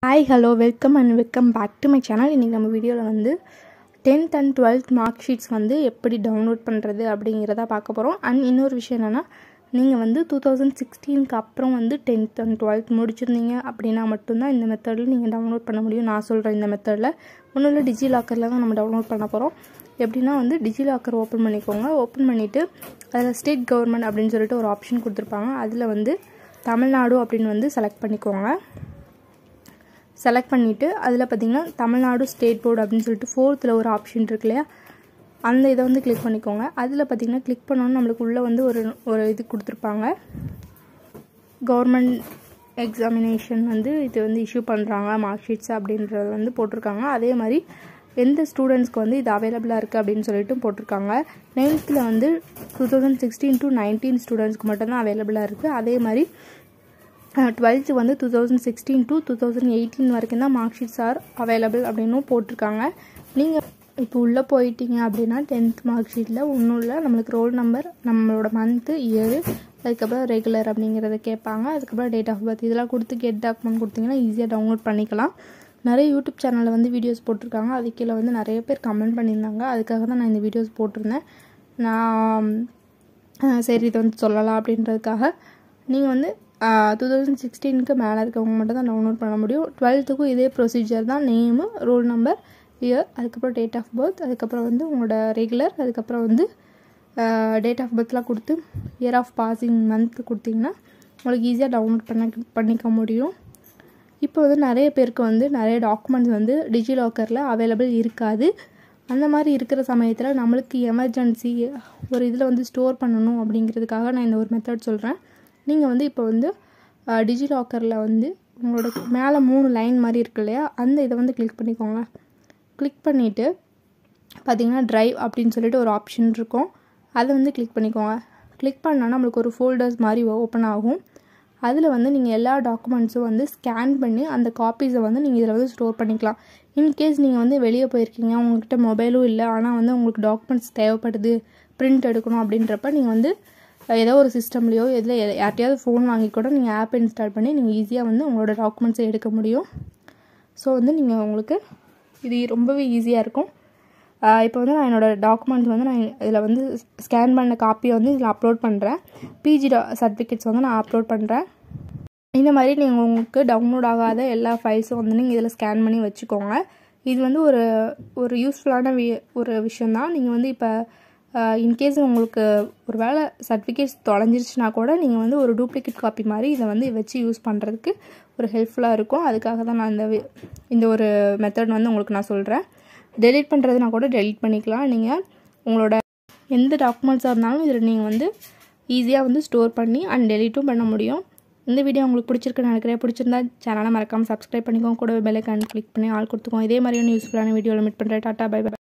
hi hello welcome and welcome back to my channel இன்றைக்கி நம்ம வீடியோவில் வந்து tenth and twelfth mark sheets வந்து எப்படி டவுன்லோட் பண்ணுறது அப்படிங்கிறத பார்க்க போகிறோம் அண்ட் இன்னொரு விஷயம் என்னென்னா நீங்கள் வந்து டூ தௌசண்ட் சிக்ஸ்டீனுக்கு அப்புறம் வந்து டென்த் அண்ட் டுவெல்த் முடிச்சிருந்தீங்க அப்படின்னா மட்டும்தான் இந்த மெத்தடில் நீங்கள் டவுன்லோட் பண்ண முடியும் நான் சொல்கிறேன் இந்த மெத்தடில் ஒன்றும் இல்லை டிஜி லாக்கரில் தான் நம்ம டவுன்லோட் பண்ண போகிறோம் எப்படின்னா வந்து டிஜி லாக்கர் ஓப்பன் பண்ணிக்கோங்க ஓப்பன் பண்ணிவிட்டு அதில் ஸ்டேட் கவர்மெண்ட் அப்படின்னு சொல்லிட்டு ஒரு ஆப்ஷன் கொடுத்துருப்பாங்க அதில் வந்து தமிழ்நாடு அப்படின்னு வந்து செலக்ட் பண்ணிக்கோங்க செலக்ட் பண்ணிவிட்டு அதில் பார்த்திங்கன்னா தமிழ்நாடு ஸ்டேட் போர்டு அப்படின்னு சொல்லிட்டு ஃபோர்த்தில் ஒரு ஆப்ஷன் இருக்கு இல்லையா அந்த இதை வந்து கிளிக் பண்ணிக்கோங்க அதில் பார்த்திங்கன்னா கிளிக் பண்ணோன்னு நம்மளுக்கு உள்ளே வந்து ஒரு ஒரு இது கொடுத்துருப்பாங்க கவர்மெண்ட் எக்ஸாமினேஷன் வந்து இது வந்து இஷ்யூ பண்ணுறாங்க மார்க் ஷீட்ஸ் அப்படின்றது வந்து போட்டிருக்காங்க அதே மாதிரி எந்த ஸ்டூடெண்ட்ஸ்க்கு வந்து இது அவைலபிளாக இருக்குது அப்படின்னு சொல்லிட்டு போட்டிருக்காங்க நைன்த்தில் வந்து two thousand sixteen to nineteen ஸ்டூடெண்ட்ஸ்க்கு மட்டும்தான் அவைலபிளாக இருக்குது அதே மாதிரி டுவெல்த்து வந்து two thousand sixteen to two thousand eighteen வரைக்கும் தான் மார்க் ஷீட்ஸ் ஆர் அவைலபிள் அப்படின்னும் போட்டிருக்காங்க நீங்கள் இப்போ உள்ளே போயிட்டீங்க அப்படின்னா டென்த் மார்க் ஷீட்டில் ஒன்றும் இல்லை நம்மளுக்கு ரோல் நம்பர் நம்மளோட மந்த்து இயரு அதுக்கப்புறம் ரெகுலர் அப்படிங்கிறத கேட்பாங்க அதுக்கப்புறம் டேட் ஆஃப் பர்த் இதெல்லாம் கொடுத்து கெட் டாக்குமெண்ட் கொடுத்தீங்கன்னா ஈஸியாக டவுன்லோட் பண்ணிக்கலாம் நிறைய யூடியூப் சேனலில் வந்து வீடியோஸ் போட்டிருக்காங்க அது கீழே வந்து நிறைய பேர் கமெண்ட் பண்ணியிருந்தாங்க அதுக்காக தான் நான் இந்த வீடியோஸ் போட்டிருந்தேன் நான் சரி இதை வந்து சொல்லலாம் அப்படின்றதுக்காக நீங்கள் வந்து டூ தௌசண்ட் சிக்ஸ்டீனுக்கு மேலே இருக்கவங்க மட்டும் தான் டவுன்லோட் பண்ண முடியும் டுவெல்த்துக்கும் இதே ப்ரொசீஜர் தான் நேமு ரோல் நம்பர் இயர் அதுக்கப்புறம் டேட் ஆஃப் பர்த் அதுக்கப்புறம் வந்து உங்களோட ரெகுலர் அதுக்கப்புறம் வந்து டேட் ஆஃப் பர்த்லாம் கொடுத்து இயர் ஆஃப் பாசிங் மந்த் கொடுத்தீங்கன்னா உங்களுக்கு ஈஸியாக டவுன்லோட் பண்ண பண்ணிக்க முடியும் இப்போ வந்து நிறைய பேருக்கு வந்து நிறைய டாக்குமெண்ட்ஸ் வந்து டிஜி லாக்கரில் அவைலபிள் இருக்காது அந்த மாதிரி இருக்கிற சமயத்தில் நம்மளுக்கு எமர்ஜென்சி ஒரு இதில் வந்து ஸ்டோர் பண்ணணும் அப்படிங்கிறதுக்காக நான் இந்த ஒரு மெத்தட் சொல்கிறேன் நீங்கள் வந்து இப்போ வந்து டிஜி லாக்கரில் வந்து உங்களோட மேலே மூணு லைன் மாதிரி இருக்கு இல்லையா அந்த இதை வந்து கிளிக் பண்ணிக்கோங்க கிளிக் பண்ணிவிட்டு பார்த்தீங்கன்னா ட்ரைவ் அப்படின்னு சொல்லிட்டு ஒரு ஆப்ஷன் இருக்கும் அதை வந்து கிளிக் பண்ணிக்கோங்க கிளிக் பண்ணால் நம்மளுக்கு ஒரு ஃபோல்டர்ஸ் மாதிரி ஓப்பன் ஆகும் அதில் வந்து நீங்கள் எல்லா டாக்குமெண்ட்ஸும் வந்து ஸ்கேன் பண்ணி அந்த காப்பீஸை வந்து நீங்கள் இதில் வந்து ஸ்டோர் பண்ணிக்கலாம் இன்கேஸ் நீங்கள் வந்து வெளியே போயிருக்கீங்க உங்கள்கிட்ட மொபைலும் இல்லை ஆனால் வந்து உங்களுக்கு டாக்குமெண்ட்ஸ் தேவைப்படுது பிரிண்ட் எடுக்கணும் அப்படின்றப்ப நீங்கள் வந்து ஏதோ ஒரு சிஸ்டம்லேயோ இதில் யார்ட்டையாவது ஃபோன் வாங்கி கூட நீங்கள் ஆப் இன்ஸ்டால் பண்ணி நீங்கள் ஈஸியாக வந்து உங்களோட டாக்குமெண்ட்ஸை எடுக்க முடியும் ஸோ வந்து நீங்கள் உங்களுக்கு இது ரொம்பவே ஈஸியாக இருக்கும் இப்போ வந்து நான் என்னோடய டாக்குமெண்ட்ஸ் வந்து நான் இதில் வந்து ஸ்கேன் பண்ண காப்பியை வந்து இதில் அப்லோட் பண்ணுறேன் பிஜி டா சர்டிஃபிகேட்ஸ் வந்து நான் அப்லோட் பண்ணுறேன் இந்த மாதிரி நீங்கள் உங்களுக்கு டவுன்லோட் ஆகாத எல்லா ஃபைல்ஸும் வந்து நீங்கள் இதில் ஸ்கேன் பண்ணி வச்சுக்கோங்க இது வந்து ஒரு ஒரு யூஸ்ஃபுல்லான வி ஒரு விஷயந்தான் நீங்கள் வந்து இப்போ இன்கேஸ் உங்களுக்கு ஒரு வேளை சர்டிஃபிகேட்ஸ் தொலைஞ்சிருச்சுனா கூட நீங்கள் வந்து ஒரு டூப்ளிகேட் காப்பி மாதிரி இதை வந்து வச்சு யூஸ் பண்ணுறதுக்கு ஒரு ஹெல்ப்ஃபுல்லாக இருக்கும் அதுக்காக தான் நான் இந்த இந்த ஒரு மெத்தட் வந்து உங்களுக்கு நான் சொல்கிறேன் டெலிட் பண்ணுறதுனா கூட டெலிட் பண்ணிக்கலாம் நீங்கள் உங்களோட எந்த டாக்குமெண்ட்ஸாக இருந்தாலும் இதில் நீங்கள் வந்து ஈஸியாக வந்து ஸ்டோர் பண்ணி அண்ட் டெலிட்டும் பண்ண முடியும் இந்த வீடியோ உங்களுக்கு பிடிச்சிருக்குன்னு நினைக்கிறேன் பிடிச்சிருந்தா சேனலை மறக்காமல் சப்ஸ்கிரைப் பண்ணிக்கோங்க கூட பெல்லைக்கான் கிளிக் பண்ணி ஆள் கொடுத்துக்கோங்க இதே மாதிரியான யூஸ்ஃபுல்லான வீடியோவில் மீட் பண்ணுறேன் டாட்டா பை பை